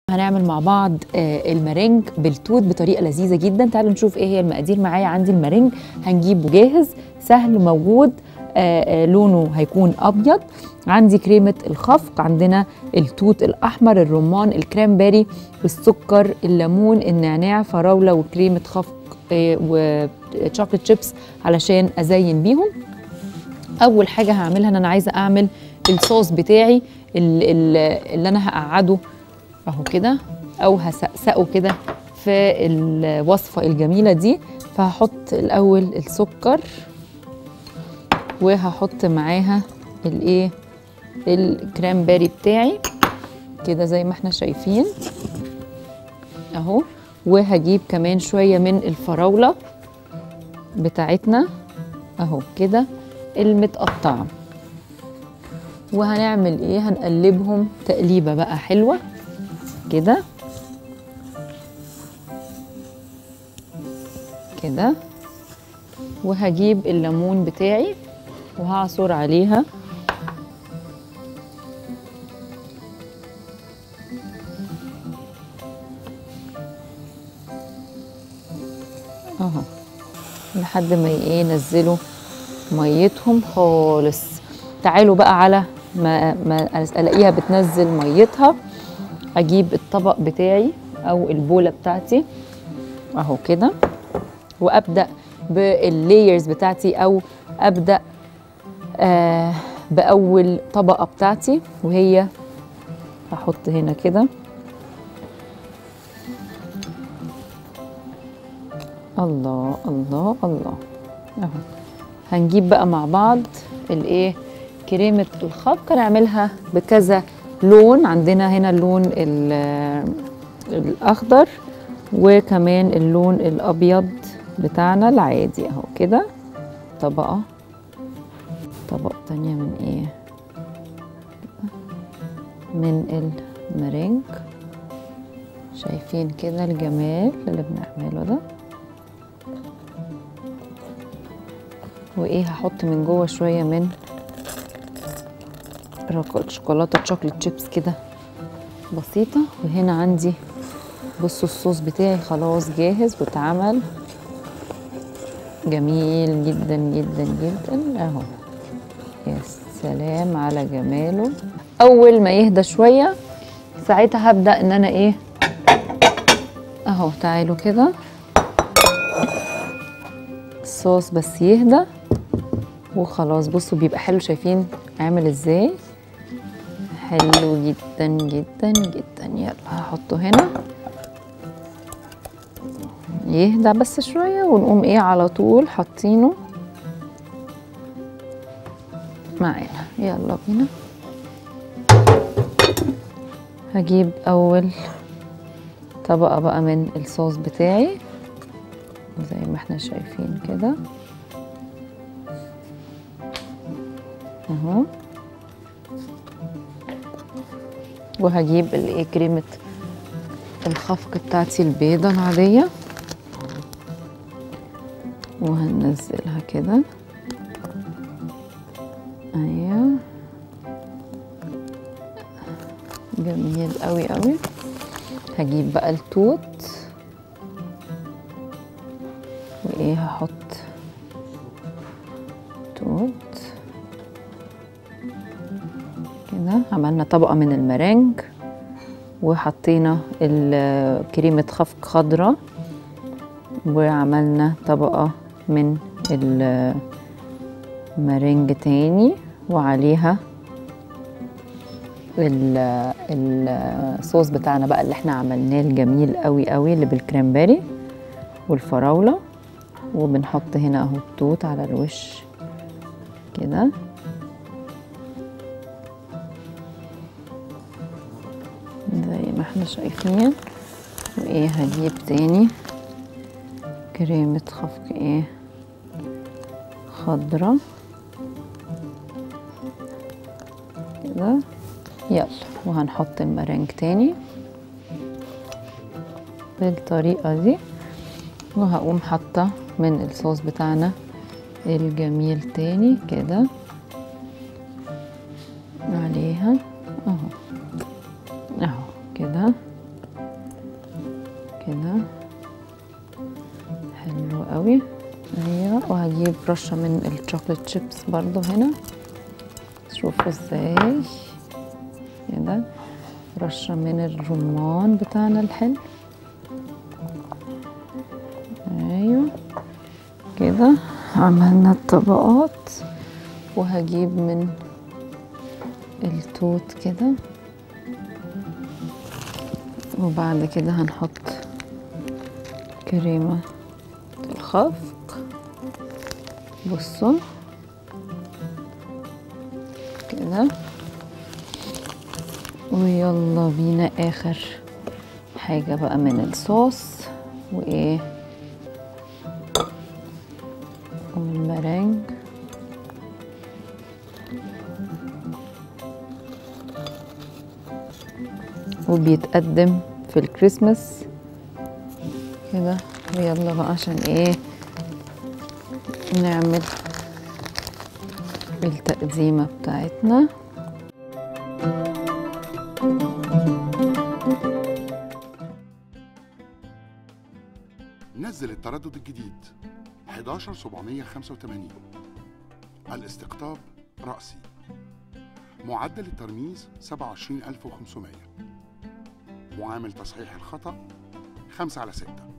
هنعمل مع بعض آه، المارينج بالتوت بطريقه لذيذه جدا تعالوا نشوف ايه هي المقادير معايا عندي المارينج هنجيبه جاهز سهل موجود آه، آه، لونه هيكون ابيض عندي كريمه الخفق عندنا التوت الاحمر الرمان الكرامبري والسكر الليمون النعناع فراوله وكريمه خفق آه، وشوكليت شيبس علشان ازين بيهم اول حاجه هعملها ان انا عايزه اعمل الصوص بتاعي ال- ال- اللي انا هقعده اهو كده او هسقسقه كده في الوصفه الجميله دي فهحط الاول السكر وهحط معاها الايه الكرامبري بتاعي كده زي ما احنا شايفين اهو وهجيب كمان شويه من الفراوله بتاعتنا اهو كده المتقطعه وهنعمل ايه هنقلبهم تقليبه بقى حلوه كده كده وهجيب الليمون بتاعي وهعصر عليها اهو لحد ما ايه ينزلوا ميتهم خالص تعالوا بقى على ما, ما الاقيها بتنزل ميتها اجيب الطبق بتاعي او البوله بتاعتي اهو كده وابدا باللايرز بتاعتي او ابدا آه باول طبقه بتاعتي وهي هحط هنا كده الله الله الله اهو هنجيب بقى مع بعض الايه كريمه الخفق نعملها بكذا لون عندنا هنا اللون ال- الاخضر وكمان اللون الابيض بتاعنا العادي اهو كده طبقه طبقه تانية من ايه من المارينج شايفين كده الجمال اللي بنعمله ده وايه هحط من جوه شويه من رق- شوكولاته شوكليت شيبس كده بسيطه وهنا عندي بصوا الصوص بتاعي خلاص جاهز واتعمل جميل جدا جدا جدا اهو يا سلام على جماله اول ما يهدى شويه ساعتها هبدا ان انا ايه اهو تعالوا كده الصوص بس يهدى وخلاص بصوا بيبقى حلو شايفين عامل ازاي حلو جدا جدا جدا يلا هحطه هنا يهدى بس شوية ونقوم ايه على طول حاطينه معانا يلا بينا هجيب اول طبقة بقى من الصوص بتاعي زي ما احنا شايفين كده اهو وهجيب الايه كريمة الخفق بتاعتي البيضة العادية وهننزلها كده ايوه جميل قوي قوي هجيب بقى التوت وايه هحط توت كده عملنا طبقة من المرنج وحطينا ال- كريمة خفق خضراء وعملنا طبقة من المارينج تاني وعليها ال- الصوص بتاعنا بقى اللي احنا عملناه الجميل قوي قوي اللي بالكريمبري والفراولة وبنحط هنا اهو التوت على الوش كده زي ما احنا شايفين وايه هجيب تاني كريمة خفق ايه خضرة كده يلا وهنحط المرنج تاني بالطريقة دي وهقوم حاطة من الصوص بتاعنا الجميل تاني كده عليها اهو اهو كده كده حلو قوي ايوه وهجيب رشه من الشوكليت شيبس برضو هنا شوفوا ازاي كده رشه من الرمان بتاعنا الحلو ايوه كده عملنا الطبقات وهجيب من التوت كده وبعد كده هنحط كريمة الخفق بصوا كده ويلا بينا اخر حاجة بقى من الصوص وايه والمرنج وبيتقدم في الكريسماس كده ويلا بقى عشان ايه نعمل التقديمة بتاعتنا نزل التردد الجديد 11785 الاستقطاب رأسي معدل الترميز 27500 معامل تصحيح الخطأ 5 على 6